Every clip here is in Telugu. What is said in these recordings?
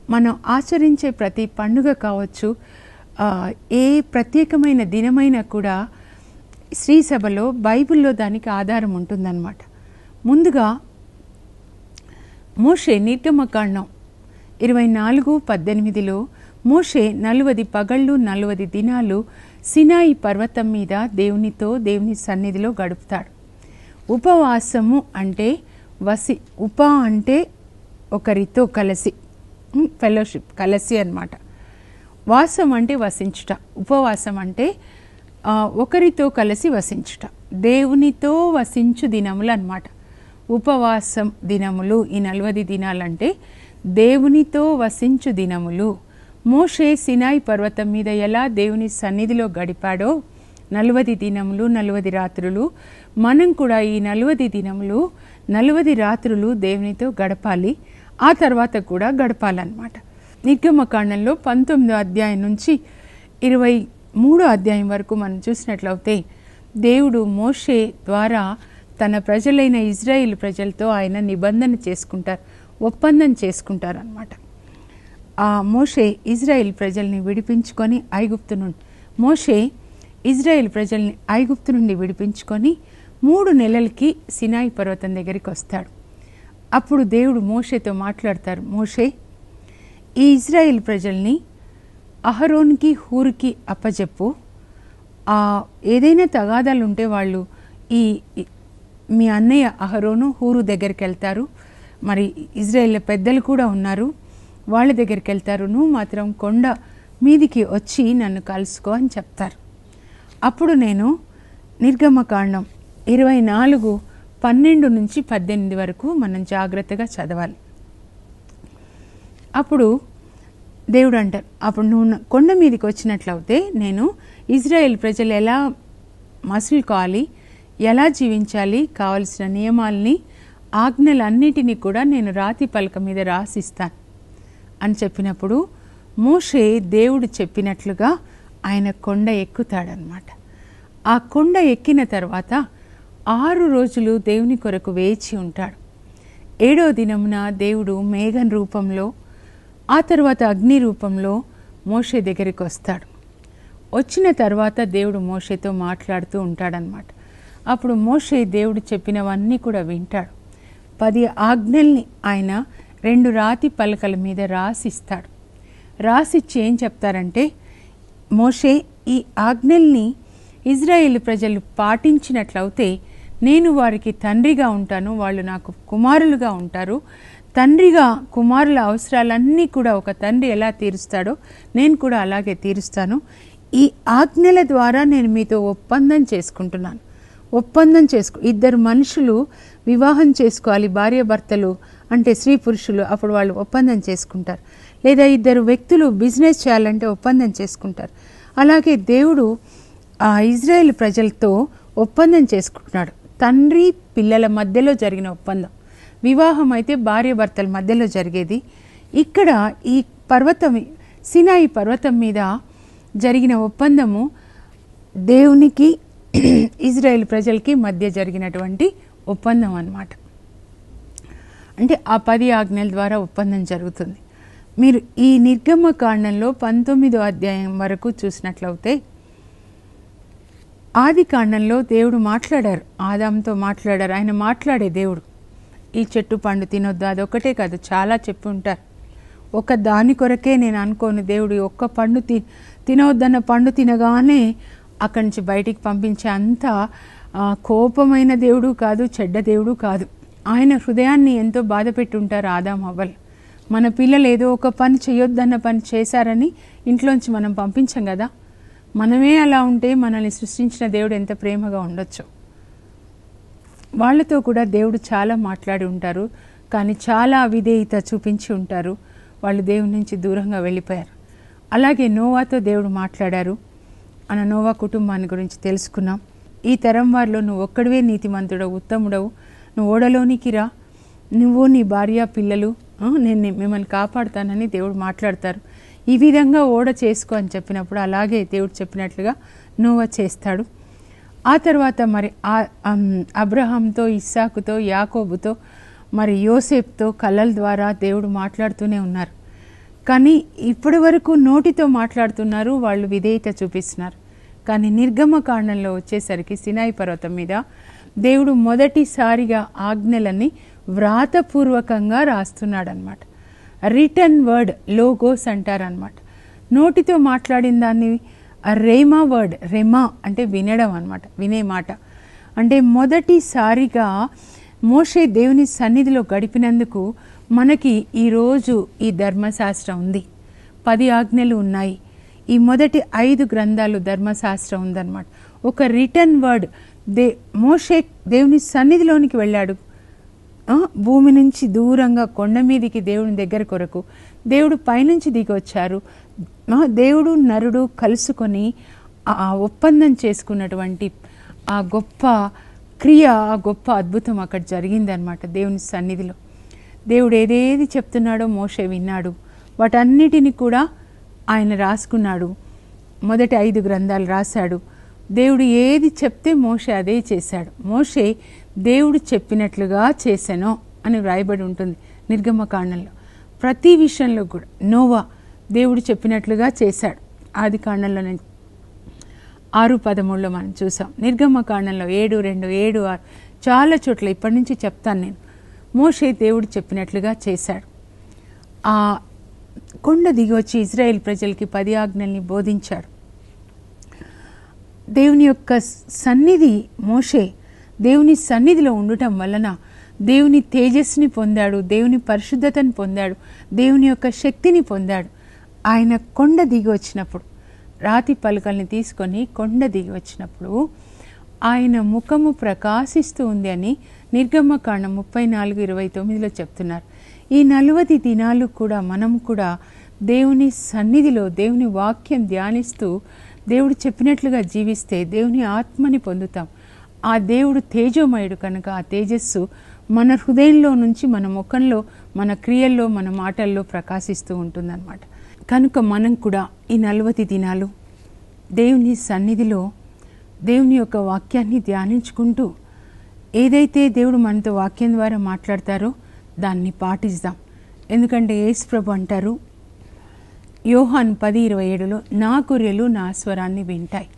మనం ఆచరించే ప్రతి పండుగ కావచ్చు ఆ, ఏ ప్రత్యేకమైన దినమైనా కూడా శ్రీ సభలో బైబిల్లో దానికి ఆధారం ఉంటుందన్నమాట ముందుగా మోషే నిర్గమకాండం ఇరవై నాలుగు పద్దెనిమిదిలో మోషే నలువది పగళ్ళు నలువది దినాలు సినాయి పర్వతం మీద దేవునితో దేవుని సన్నిధిలో గడుపుతాడు ఉపవాసము అంటే వసి ఉప అంటే ఒకరితో కలిసి ఫెలోషిప్ కలిసి అన్నమాట వాసం అంటే వసించుట ఉపవాసం అంటే ఆ, ఒకరితో కలిసి వసించుట దేవునితో వసించు దినములు అన్నమాట ఉపవాసం దినములు ఈ నలవది దినాలంటే దేవునితో వసించు దినములు మోషే సినాయి పర్వతం మీద ఎలా దేవుని సన్నిధిలో గడిపాడో నలవది దినములు నలవది రాత్రులు మనం కూడా ఈ నలవది దినములు నలవది రాత్రులు దేవునితో గడపాలి ఆ తర్వాత కూడా గడపాలన్నమాట నిర్గమకాండంలో పంతొమ్మిదో అధ్యాయం నుంచి ఇరవై మూడో అధ్యాయం వరకు మనం చూసినట్లయితే దేవుడు మోషే ద్వారా తన ప్రజలైన ఇజ్రాయిల్ ప్రజలతో ఆయన నిబంధన చేసుకుంటారు ఒప్పందం చేసుకుంటారు అనమాట ఆ మోషే ఇజ్రాయిల్ ప్రజల్ని విడిపించుకొని ఐగుప్తు నుండి మోషే ఇజ్రాయిల్ ప్రజల్ని ఐగుప్తు నుండి విడిపించుకొని మూడు నెలలకి సినాయి పర్వతం దగ్గరికి వస్తాడు అప్పుడు దేవుడు మోషేతో మాట్లాడతారు మోషే ఈ ఇజ్రాయిల్ ప్రజల్ని అహరోన్కి హూర్కి అప్పచెప్పు ఆ ఏదైనా తగాదాలు ఉంటే వాళ్ళు ఈ ఈ- మీ అన్నయ్య అహరోను హూరు దగ్గరికి వెళ్తారు మరి ఇజ్రాయేల్ పెద్దలు కూడా ఉన్నారు వాళ్ళ దగ్గరికి వెళ్తారు నువ్వు మాత్రం కొండ మీదికి వచ్చి నన్ను కలుసుకో అని చెప్తారు అప్పుడు నేను నిర్గమకాండం ఇరవై నాలుగు పన్నెండు నుంచి పద్దెనిమిది వరకు మనం జాగ్రత్తగా చదవాలి అప్పుడు దేవుడు అంటారు అప్పుడు నువ్వు నా- కొండ మీదకి వచ్చినట్లయితే నేను ఇజ్రాయెల్ ప్రజలు ఎలా మసులుకోవాలి ఎలా జీవించాలి కావలసిన నియమాల్ని ఆజ్ఞలన్నిటినీ కూడా నేను రాతి పలక మీద రాసిస్తాను అని చెప్పినప్పుడు మోషే దేవుడు చెప్పినట్లుగా ఆయన కొండ ఎక్కుతాడనమాట ఆ కొండ ఎక్కిన తర్వాత ఆరు రోజులు దేవుని కొరకు వేచి ఉంటాడు ఏడో దినమున దేవుడు మేఘం రూపంలో ఆ తర్వాత అగ్ని రూపంలో మోషే దగ్గరికి వస్తాడు వచ్చిన తర్వాత దేవుడు మోషేతో మాట్లాడుతూ ఉంటాడనమాట అప్పుడు మోషే దేవుడు చెప్పినవన్నీ కూడా వింటాడు పది ఆజ్ఞల్ని ఆయన రెండు రాతి పలకల మీద రాసిస్తాడు రాసిచ్చి ఏం చెప్తారంటే మోషే ఈ ఆజ్ఞల్ని ఇజ్రాయేల్ ప్రజలు పాటించినట్లయితే నేను వారికి తండ్రిగా ఉంటాను వాళ్ళు నాకు కుమారులుగా ఉంటారు తండ్రిగా కుమారుల అవసరాలన్నీ కూడా ఒక తండ్రి ఎలా తీరుస్తాడో నేను కూడా అలాగే తీరుస్తాను ఈ ఆజ్ఞల ద్వారా నేను మీతో ఒప్పందం చేసుకుంటున్నాను ఒప్పందం చేసుకో ఇద్దరు మనుషులు వివాహం చేసుకోవాలి భార్యాభర్తలు అంటే స్త్రీ పురుషులు అప్పుడు వాళ్ళు ఒప్పందం చేసుకుంటారు లేదా ఇద్దరు వ్యక్తులు బిజినెస్ చేయాలంటే ఒప్పందం చేసుకుంటారు అలాగే దేవుడు ఆ ఇజ్రాయెల్ ప్రజలతో ఒప్పందం చేసుకుంటున్నాడు తండ్రి పిల్లల మధ్యలో జరిగిన ఒప్పందం వివాహం అయితే భార్యాభర్తల మధ్యలో జరిగేది ఇక్కడ ఈ పర్వతం సినాయి పర్వతం మీద జరిగిన ఒప్పందము దేవునికి ఇజ్రాయెల్ ప్రజలకి మధ్య జరిగినటువంటి ఒప్పందం అన్నమాట అంటే ఆ పది ఆజ్ఞల ద్వారా ఒప్పందం జరుగుతుంది మీరు ఈ నిర్గమ కాండంలో పంతొమ్మిదో అధ్యాయం వరకు చూసినట్లయితే ఆది కాండంలో దేవుడు మాట్లాడారు ఆదాంతో మాట్లాడారు ఆయన మాట్లాడే దేవుడు ఈ చెట్టు పండు తినొద్దు అదొకటే కాదు చాలా చెప్పి ఉంటారు ఒక దాని కొరకే నేను అనుకోను దేవుడు ఈ ఒక్క పండు తి తినవద్దన్న పండు తినగానే అక్కడి నుంచి బయటికి పంపించే అంత ఆ, కోపమైన దేవుడు కాదు చెడ్డ దేవుడు కాదు ఆయన హృదయాన్ని ఎంతో బాధ పెట్టి ఉంటారు ఆదాం అవ్వలు మన పిల్లలు ఏదో ఒక పని చేయొద్దన్న పని చేశారని ఇంట్లోంచి మనం పంపించం కదా మనమే అలా ఉంటే మనల్ని సృష్టించిన దేవుడు ఎంత ప్రేమగా ఉండొచ్చు వాళ్ళతో కూడా దేవుడు చాలా మాట్లాడి ఉంటారు కానీ చాలా అవిధేయత చూపించి ఉంటారు వాళ్ళు దేవుని నుంచి దూరంగా వెళ్ళిపోయారు అలాగే నోవాతో దేవుడు మాట్లాడారు మన నోవా కుటుంబాన్ని గురించి తెలుసుకున్నాం ఈ తరం వారిలో నువ్వు ఒక్కడివే నీతిమంతుడవు ఉత్తముడవు నువ్వు ఓడలోనికి రా నువ్వు నీ భార్య పిల్లలు ఆ, నేను ని- మిమ్మల్ని కాపాడుతానని దేవుడు మాట్లాడతారు ఈ విధంగా ఓడ చేసుకో అని చెప్పినప్పుడు అలాగే దేవుడు చెప్పినట్లుగా నోవా చేస్తాడు ఆ తర్వాత మరి ఆ- అమ్, అబ్రహాంతో ఇస్సాకుతో యాకోబుతో మరి యోసేపుతో కళల ద్వారా దేవుడు మాట్లాడుతూనే ఉన్నారు కానీ ఇప్పటి వరకు నోటితో మాట్లాడుతున్నారు వాళ్ళు విధేయత చూపిస్తున్నారు కానీ నిర్గమ కాండంలో వచ్చేసరికి సినాయి పర్వతం మీద దేవుడు మొదటిసారిగా ఆజ్ఞలని వ్రాతపూర్వకంగా రాస్తున్నాడనమాట రిటర్న్ వర్డ్ లోగోస్ అంటారనమాట నోటితో మాట్లాడిన దాన్ని రేమా వర్డ్ రెమా అంటే వినడం అనమాట వినే మాట అంటే మొదటిసారిగా మోషే దేవుని సన్నిధిలో గడిపినందుకు మనకి ఈరోజు ఈ ధర్మశాస్త్రం ఉంది పది ఆజ్ఞలు ఉన్నాయి ఈ మొదటి ఐదు గ్రంథాలు ధర్మశాస్త్రం ఉందన్నమాట ఒక రిటర్న్ వర్డ్ దే మోషే దేవుని సన్నిధిలోనికి వెళ్ళాడు ఆ, భూమి నుంచి దూరంగా కొండ మీదికి దేవుని దగ్గర కొరకు దేవుడు పైనుంచి దిగి వచ్చారు ఆ, దేవుడు నరుడు కలుసుకొని ఆ ఆ ఒప్పందం చేసుకున్నటువంటి ఆ గొప్ప క్రియ ఆ గొప్ప అద్భుతం అక్కడ జరిగిందనమాట దేవుని సన్నిధిలో దేవుడు ఏదేది చెప్తున్నాడో మోషే విన్నాడు వాటన్నిటిని కూడా ఆయన రాసుకున్నాడు మొదటి ఐదు గ్రంథాలు రాశాడు దేవుడు ఏది చెప్తే మోషే అదే చేశాడు మోషే దేవుడు చెప్పినట్లుగా చేశానో అని వ్రాయబడి ఉంటుంది నిర్గమకాండంలో ప్రతి విషయంలో కూడా నోవా దేవుడు చెప్పినట్లుగా చేశాడు ఆది కాండంలో నేను ఆరు పదమూడులో మనం చూసాం నిర్గమకాండంలో ఏడు రెండు ఏడు ఆరు చాలా చోట్ల ఇప్పటి నుంచి చెప్తాను నేను మోషే దేవుడు చెప్పినట్లుగా చేశాడు ఆ కొండ దిగి వచ్చి ఇజ్రాయెల్ ప్రజలకి పది ఆజ్ఞల్ని బోధించాడు దేవుని యొక్క సన్నిధి మోషే దేవుని సన్నిధిలో ఉండటం వలన దేవుని తేజస్సుని పొందాడు దేవుని పరిశుద్ధతను పొందాడు దేవుని యొక్క శక్తిని పొందాడు ఆయన కొండ దిగి వచ్చినప్పుడు రాతి పలకల్ని తీసుకొని కొండ దిగి వచ్చినప్పుడు ఆయన ముఖము ప్రకాశిస్తూ ఉంది అని నిర్గమకాండం ముప్పై నాలుగు ఇరవై తొమ్మిదిలో చెప్తున్నారు ఈ నలువది దినాలు కూడా మనం కూడా దేవుని సన్నిధిలో దేవుని వాక్యం ధ్యానిస్తూ దేవుడు చెప్పినట్లుగా జీవిస్తే దేవుని ఆత్మని పొందుతాం ఆ దేవుడు తేజోమయుడు కనుక ఆ తేజస్సు మన హృదయంలో నుంచి మన ముఖంలో మన క్రియల్లో మన మాటల్లో ప్రకాశిస్తూ ఉంటుందన్నమాట కనుక మనం కూడా ఈ నలవది దినాలు దేవుని సన్నిధిలో దేవుని యొక్క వాక్యాన్ని ధ్యానించుకుంటూ ఏదైతే దేవుడు మనతో వాక్యం ద్వారా మాట్లాడతారో దాన్ని పాటిస్తాం ఎందుకంటే యేసు ప్రభు అంటారు యోహాన్ పది ఇరవై ఏడులో నా గొర్రెలు నా స్వరాన్ని వింటాయి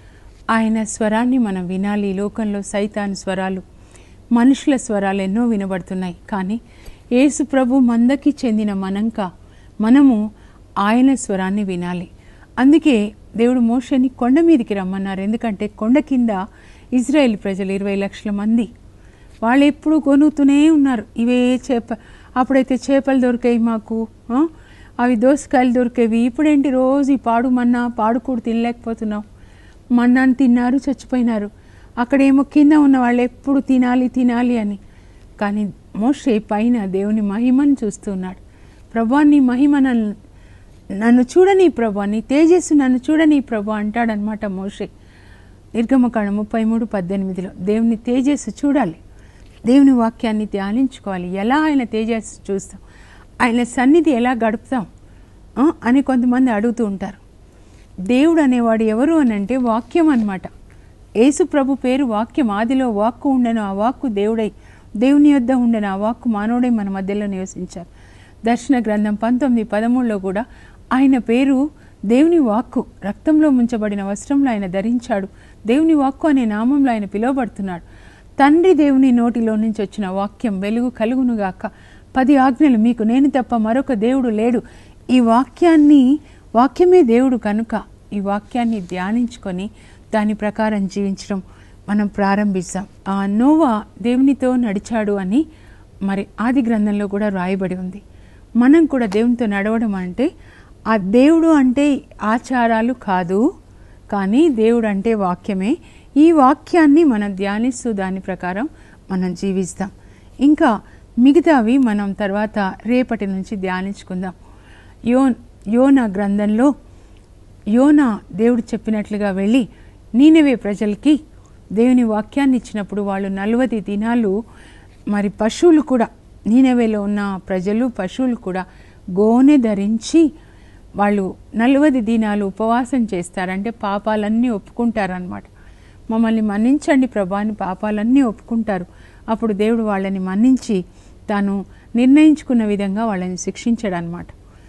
ఆయన స్వరాన్ని మనం వినాలి ఈ లోకంలో సైతాన్ స్వరాలు మనుషుల స్వరాలు ఎన్నో వినబడుతున్నాయి కానీ యేసు ప్రభు మందకి చెందిన మనంక మనము ఆయన స్వరాన్ని వినాలి అందుకే దేవుడు మోషని కొండ మీదకి రమ్మన్నారు ఎందుకంటే కొండ కింద ఇజ్రాయెల్ ప్రజలు ఇరవై లక్షల మంది వాళ్ళు ఎప్పుడు కొనుగుతూనే ఉన్నారు ఇవే చేప అప్పుడైతే చేపలు దొరికాయి మాకు ఆ? అవి దోసకాయలు దొరికేవి ఇప్పుడేంటి రోజు ఈ పాడు మన్నా పాడుకూడు తినలేకపోతున్నాం మన్నాను తిన్నారు చచ్చిపోయినారు అక్కడేమో కింద ఉన్న వాళ్ళు ఎప్పుడు తినాలి తినాలి అని కానీ మోషే పైన దేవుని మహిమను చూస్తున్నాడు ప్రభా నీ మహిమ నన్ను నన్ను చూడని ప్రభా నీ తేజస్సు నన్ను చూడని ప్రభా అంటాడనమాట మోషే నిర్గమకాండ ముప్పై మూడు పద్దెనిమిదిలో దేవుని తేజస్సు చూడాలి దేవుని వాక్యాన్ని ధ్యానించుకోవాలి ఎలా ఆయన తేజస్సు చూస్తాం ఆయన సన్నిధి ఎలా గడుపుతాం ఆ, అని కొంతమంది అడుగుతూ ఉంటారు దేవుడు అనేవాడు ఎవరు అని అంటే వాక్యం అన్నమాట యేసు ప్రభు పేరు వాక్యం ఆదిలో వాక్కు ఉండను ఆ వాక్కు దేవుడై దేవుని యొద్ద ఉండను ఆ వాక్కు మానవుడై మన మధ్యలో నివసించారు దర్శన గ్రంథం పంతొమ్మిది పదమూడులో కూడా ఆయన పేరు దేవుని వాక్కు రక్తంలో ముంచబడిన వస్త్రంలో ఆయన ధరించాడు దేవుని వాక్కు అనే నామంలో ఆయన పిలువబడుతున్నాడు తండ్రి దేవుని నోటిలో నుంచి వచ్చిన వాక్యం వెలుగు కలుగునుగాక పది ఆజ్ఞలు మీకు నేను తప్ప మరొక దేవుడు లేడు ఈ వాక్యాన్ని వాక్యమే దేవుడు కనుక ఈ వాక్యాన్ని ధ్యానించుకొని దాని ప్రకారం జీవించడం మనం ప్రారంభిస్తాం ఆ నోవా దేవునితో నడిచాడు అని మరి ఆది గ్రంథంలో కూడా రాయబడి ఉంది మనం కూడా దేవునితో నడవడం అంటే ఆ దేవుడు అంటే ఆచారాలు కాదు కానీ దేవుడు అంటే వాక్యమే ఈ వాక్యాన్ని మనం ధ్యానిస్తూ దాని ప్రకారం మనం జీవిస్తాం ఇంకా మిగతావి మనం తర్వాత రేపటి నుంచి ధ్యానించుకుందాం యో యోన గ్రంథంలో యోన దేవుడు చెప్పినట్లుగా వెళ్ళి నీనవే ప్రజలకి దేవుని వాక్యాన్ని ఇచ్చినప్పుడు వాళ్ళు నలవది దినాలు మరి పశువులు కూడా నీనవేలో ఉన్న ప్రజలు పశువులు కూడా గోనె ధరించి వాళ్ళు నలవది దినాలు ఉపవాసం చేస్తారంటే పాపాలన్నీ ఒప్పుకుంటారనమాట మమ్మల్ని మన్నించండి ప్రభా అని పాపాలన్నీ ఒప్పుకుంటారు అప్పుడు దేవుడు వాళ్ళని మన్నించి తాను నిర్ణయించుకున్న విధంగా వాళ్ళని శిక్షించాడు అనమాట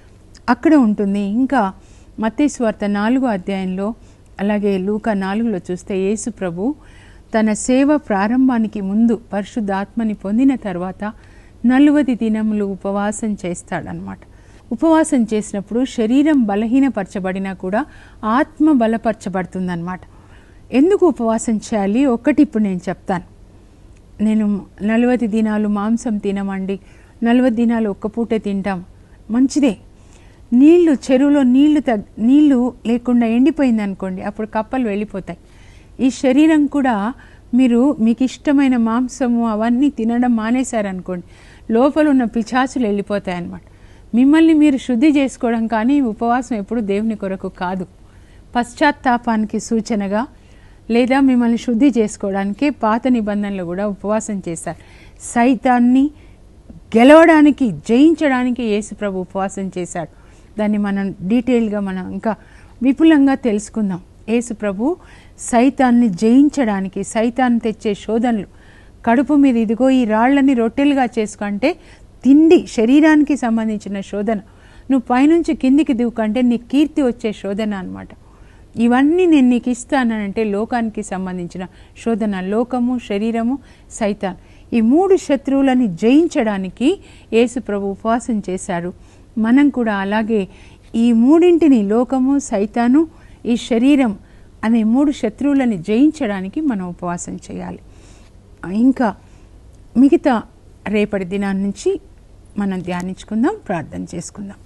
అక్కడ ఉంటుంది ఇంకా మత్తేశ్వార్త నాలుగో అధ్యాయంలో అలాగే లూకా నాలుగులో చూస్తే యేసు ప్రభు తన సేవ ప్రారంభానికి ముందు పరిశుద్ధాత్మని పొందిన తర్వాత నలువది దినములు ఉపవాసం చేస్తాడనమాట ఉపవాసం చేసినప్పుడు శరీరం బలహీనపరచబడినా కూడా ఆత్మ బలపరచబడుతుందన్నమాట ఎందుకు ఉపవాసం చేయాలి ఒక్కటి ఇప్పుడు నేను చెప్తాను నేను నలభై దినాలు మాంసం తినమండి నలభై దినాలు ఒక్క పూటే తింటాం మంచిదే నీళ్లు చెరువులో నీళ్లు తగ్ నీళ్లు లేకుండా ఎండిపోయింది అనుకోండి అప్పుడు కప్పలు వెళ్ళిపోతాయి ఈ శరీరం కూడా మీరు మీకు ఇష్టమైన మాంసము అవన్నీ తినడం మానేశారనుకోండి లోపల ఉన్న పిచాచులు వెళ్ళిపోతాయి అన్నమాట మిమ్మల్ని మీరు శుద్ధి చేసుకోవడం కానీ ఉపవాసం ఎప్పుడు దేవుని కొరకు కాదు పశ్చాత్తాపానికి సూచనగా లేదా మిమ్మల్ని శుద్ధి చేసుకోవడానికి పాత నిబంధనలు కూడా ఉపవాసం చేశారు సైతాన్ని గెలవడానికి జయించడానికి యేసు ప్రభు ఉపవాసం చేశాడు దాన్ని మనం డీటెయిల్గా మనం ఇంకా విపులంగా తెలుసుకుందాం యేసు ప్రభు సైతాన్ని జయించడానికి సైతాన్ని తెచ్చే శోధనలు కడుపు మీద ఇదిగో ఈ రాళ్ళని రొట్టెలుగా చేసుకుంటే తిండి శరీరానికి సంబంధించిన శోధన నువ్వు పైనుంచి కిందికి దిగుకంటే నీ కీర్తి వచ్చే శోధన అన్నమాట ఇవన్నీ నేను నీకు ఇస్తానంటే లోకానికి సంబంధించిన శోధన లోకము శరీరము సైతాన్ ఈ మూడు శత్రువులని జయించడానికి యేసు ప్రభు ఉపవాసం చేశారు మనం కూడా అలాగే ఈ మూడింటిని లోకము సైతాను ఈ శరీరం అనే మూడు శత్రువులని జయించడానికి మనం ఉపవాసం చేయాలి ఇంకా మిగతా రేపటి దినాన్ని నుంచి మనం ధ్యానించుకుందాం ప్రార్థన చేసుకుందాం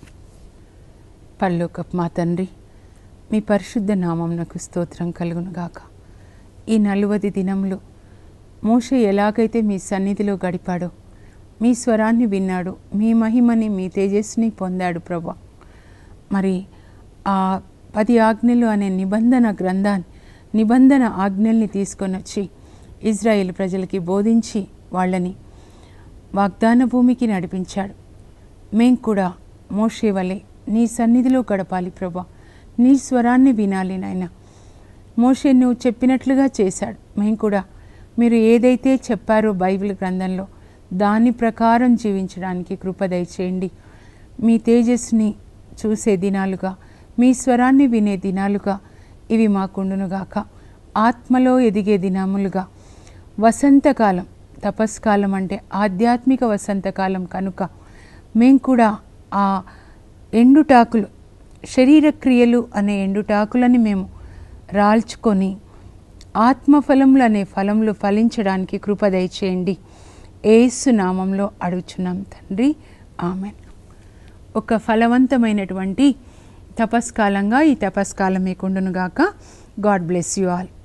పరలోకపు మా తండ్రి మీ పరిశుద్ధ నామంనకు స్తోత్రం కలుగునుగాక ఈ నలువది దినములు మోషే ఎలాగైతే మీ సన్నిధిలో గడిపాడో మీ స్వరాన్ని విన్నాడు మీ మహిమని మీ తేజస్సుని పొందాడు ప్రభా మరి ఆ పది ఆజ్ఞలు అనే నిబంధన గ్రంథాన్ని నిబంధన ఆజ్ఞల్ని తీసుకొని వచ్చి ఇజ్రాయేల్ ప్రజలకి బోధించి వాళ్ళని వాగ్దాన భూమికి నడిపించాడు మేం కూడా మోషే వలె నీ సన్నిధిలో గడపాలి ప్రభా నీ స్వరాన్ని వినాలి నాయన మోషే నువ్వు చెప్పినట్లుగా చేశాడు మేము కూడా మీరు ఏదైతే చెప్పారో బైబిల్ గ్రంథంలో దాని ప్రకారం జీవించడానికి కృప దయచేయండి మీ తేజస్సుని చూసే దినాలుగా మీ స్వరాన్ని వినే దినాలుగా ఇవి మాకుండునుగాక ఆత్మలో ఎదిగే దినములుగా వసంతకాలం తపస్కాలం అంటే ఆధ్యాత్మిక వసంతకాలం కనుక మేం కూడా ఆ ఎండుటాకులు శరీర క్రియలు అనే ఎండుటాకులని మేము రాల్చుకొని ఆత్మఫలములు అనే ఫలములు ఫలించడానికి కృప దయచేయండి ఏసు నామంలో అడుగుచున్నాం తండ్రి ఆమె ఒక ఫలవంతమైనటువంటి తపస్కాలంగా ఈ తపస్కాలం మీకుండునుగాక గాడ్ బ్లెస్ యు ఆల్